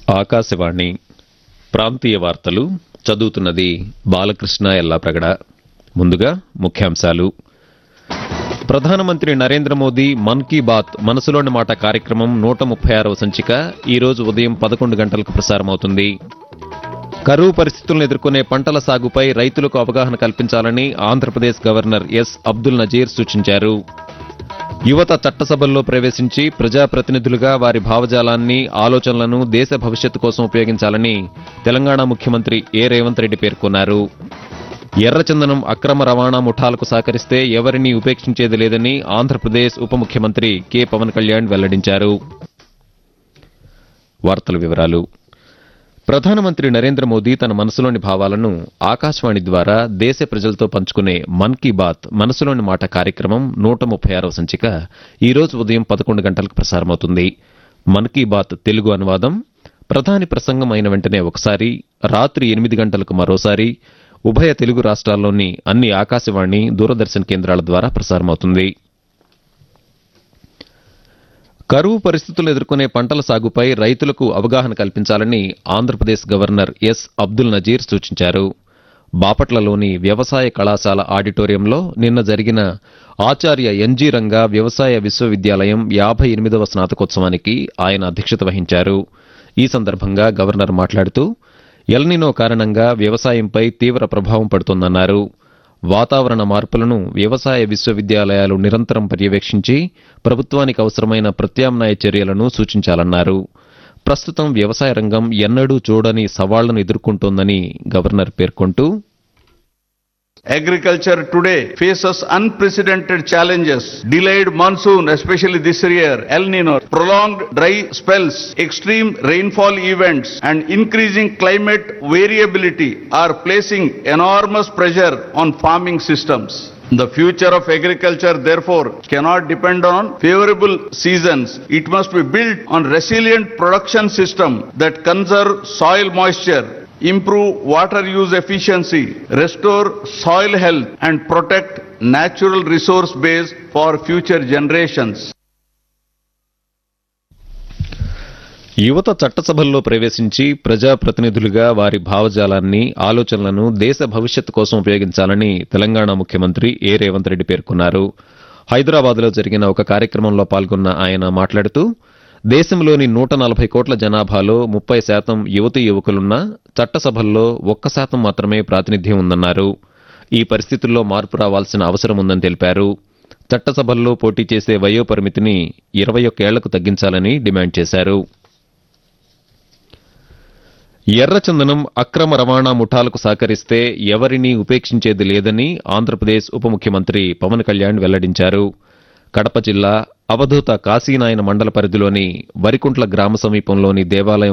ఆకాశవాణి ప్రాంతీయ వార్తలు చదువుతున్నది బాలకృష్ణ ఎల్లాప్రగడ ముందుగా ముఖ్యాంశాలు ప్రధానమంత్రి నరేంద్ర మోదీ మన్ కీ బాత్ మనసులోని మాట కార్యక్రమం నూట ముప్పై ఆరవ సంచిక ఈ రోజు ఉదయం పదకొండు గంటలకు ప్రసారమవుతుంది కరువు పరిస్థితులను ఎదుర్కొనే పంటల సాగుపై రైతులకు అవగాహన కల్పించాలని ఆంధ్రప్రదేశ్ గవర్నర్ ఎస్ అబ్దుల్ నజీర్ సూచించారు యువత చట్టసభల్లో ప్రవేశించి ప్రజాప్రతినిధులుగా వారి భావజాలాన్ని ఆలోచనలను దేశ భవిష్యత్తు కోసం ఉపయోగించాలని తెలంగాణ ముఖ్యమంత్రి ఏ రేవంత్ రెడ్డి పేర్కొన్నారు ఎర్రచందనం అక్రమ రవాణా ముఠాలకు సహకరిస్తే ఎవరినీ ఉపేక్షించేది లేదని ఆంధ్రప్రదేశ్ ఉప ముఖ్యమంత్రి కె పవన్ కళ్యాణ్ వెల్లడించారు వార్తల వివరాలు ప్రధానమంత్రి నరేంద్ర మోదీ తన మనసులోని భావాలను ఆకాశవాణి ద్వారా దేశ ప్రజలతో పంచుకునే మన్ కీ బాత్ మనసులోని మాట కార్యక్రమం నూట ముప్పై ఆరవ సంచిక ఈ రోజు ఉదయం పదకొండు గంటలకు ప్రసారమవుతుంది మన్ కీ బాత్ తెలుగు అనువాదం ప్రధాని ప్రసంగం అయిన వెంటనే ఒకసారి రాత్రి ఎనిమిది గంటలకు మరోసారి ఉభయ తెలుగు రాష్ట్రాల్లోని అన్ని ఆకాశవాణి దూరదర్శన్ కేంద్రాల ద్వారా ప్రసారమవుతుంది కరువు పరిస్థితులు ఎదుర్కొనే పంటల సాగుపై రైతులకు అవగాహన కల్పించాలని ఆంధ్రప్రదేశ్ గవర్నర్ ఎస్ అబ్దుల్ నజీర్ సూచించారు బాపట్లలోని వ్యవసాయ కళాశాల ఆడిటోరియంలో నిన్న జరిగిన ఆచార్య ఎన్జీ రంగా వ్యవసాయ విశ్వవిద్యాలయం యాభై ఎనిమిదవ స్నాతకోత్సవానికి ఆయన అధ్యక్షత వహించారు ఈ సందర్భంగా గవర్నర్ మాట్లాడుతూ ఎల్నినో కారణంగా వ్యవసాయంపై తీవ్ర ప్రభావం పడుతోందన్నారు వాతావరణ మార్పులను వ్యవసాయ విశ్వవిద్యాలయాలు నిరంతరం పర్యవేక్షించి ప్రభుత్వానికి అవసరమైన ప్రత్యామ్నాయ చర్యలను సూచించాలన్నారు ప్రస్తుతం వ్యవసాయ రంగం ఎన్నడూ చూడని సవాళ్లను ఎదుర్కొంటోందని గవర్నర్ పేర్కొంటూ Agriculture today faces unprecedented challenges. Delayed monsoon, especially this year, El Nino, prolonged dry spells, extreme rainfall events, and increasing climate variability are placing enormous pressure on farming systems. The future of agriculture, therefore, cannot depend on favorable seasons. It must be built on resilient production system that conserve soil moisture, improve water use efficiency, restore soil health, and protect natural resource base for future generations. యువత చట్టసభల్లో ప్రవేశించి ప్రజాప్రతినిధులుగా వారి భావజాలాన్ని ఆలోచనలను దేశ భవిష్యత్తు కోసం ఉపయోగించాలని తెలంగాణ ముఖ్యమంత్రి ఏ రేవంత్ రెడ్డి పేర్కొన్నారు హైదరాబాద్లో జరిగిన ఒక కార్యక్రమంలో పాల్గొన్న ఆయన మాట్లాడుతూ దేశంలోని నూట నలభై కోట్ల జనాభాలో ముప్పై శాతం యువతీ యువకులున్నా చట్టసభల్లో ఒక్క శాతం మాత్రమే ప్రాతినిధ్యం ఉందన్నారు ఈ పరిస్థితుల్లో మార్పు రావాల్సిన అవసరం ఉందని తెలిపారు చట్టసభల్లో పోటీ చేసే వయో పరిమితిని ఇరవై ఒక్కేళ్లకు తగ్గించాలని డిమాండ్ చేశారు ఎర్రచందనం అక్రమ రవాణా ముఠాలకు సహకరిస్తే ఎవరినీ ఉపేక్షించేది లేదని ఆంధ్రప్రదేశ్ ఉప ముఖ్యమంత్రి పవన్ కళ్యాణ్ వెల్లడించారు కడప జిల్లా అవధూత కాశీనాయన మండల పరిధిలోని వరికుంట్ల గ్రామ సమీపంలోని దేవాలయం